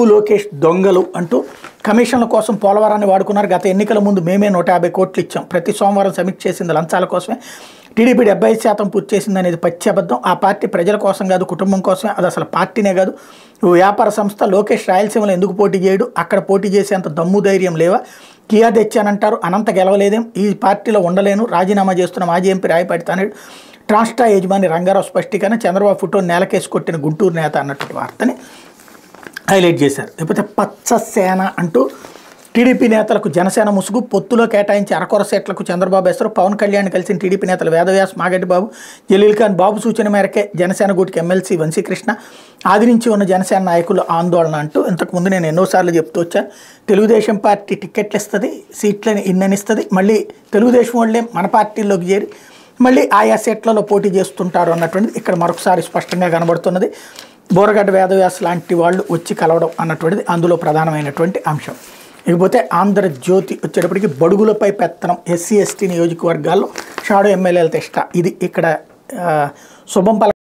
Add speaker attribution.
Speaker 1: లోకేష్ దొంగలు అంటూ కమిషన్ల కోసం పోలవరాన్ని వాడుకున్నారు గత ఎన్నికల ముందు మేమే నూట యాభై కోట్లు ఇచ్చాం ప్రతి సోమవారం సమీక్ష చేసింది లంచాల కోసమే టీడీపీ డెబ్బై ఐదు శాతం పూర్తి చేసింది అనేది పచ్చి అబద్ధం ఆ పార్టీ ప్రజల కోసం కాదు కుటుంబం కోసమే అది అసలు పార్టీనే కాదు ఓ వ్యాపార సంస్థ లోకేష్ రాయలసీమలో ఎందుకు పోటీ చేయడు అక్కడ పోటీ చేసేంత దమ్ము ధైర్యం లేవా కియా తెచ్చానంటారు అనంత గెలవలేదేం ఈ పార్టీలో ఉండలేను రాజీనామా చేస్తున్న మాజీ ఎంపీ రాయపాటి తానేడు ట్రాన్స్టా యజమాని రంగారావు స్పష్టీకరణ చంద్రబాబు ఫోటో నేలకేసి కొట్టిన గుంటూరు నేత అన్నటువంటి వార్తని హైలైట్ చేశారు లేకపోతే పచ్చ సేన అంటూ టీడీపీ నేతలకు జనసేన ముసుగు పొత్తులో కేటాయించి అరకొర సీట్లకు చంద్రబాబు వేస్తారు పవన్ కళ్యాణ్ కలిసిన టీడీపీ నేతలు వేదవ్యాస్ మాగడ్డి బాబు జలీల్ ఖాన్ బాబు సూచన మేరకే జనసేన గూటికి ఎమ్మెల్సీ వంశీకృష్ణ ఆదరించి ఉన్న జనసేన నాయకులు ఆందోళన అంటూ ఇంతకుముందు నేను ఎన్నోసార్లు చెప్తూ వచ్చా తెలుగుదేశం పార్టీ టికెట్లు ఇస్తుంది సీట్లని ఇన్ననిస్తుంది మళ్ళీ తెలుగుదేశం వాళ్ళే మన పార్టీలోకి చేరి మళ్ళీ ఆయా సీట్లలో పోటీ చేస్తుంటారు అన్నటువంటిది ఇక్కడ మరొకసారి స్పష్టంగా కనబడుతున్నది బోరగడ్డ వేదవ్యాస్ లాంటి వాళ్ళు వచ్చి కలవడం అన్నటువంటిది అందులో ప్రధానమైనటువంటి అంశం ఇకపోతే ఆంధ్రజ్యోతి వచ్చేటప్పటికి బడుగులపై పెత్తనం ఎస్సీ ఎస్టీ నియోజకవర్గాల్లో షాడో ఎమ్మెల్యేల తెష్ట ఇది ఇక్కడ ఆ, శుభం పల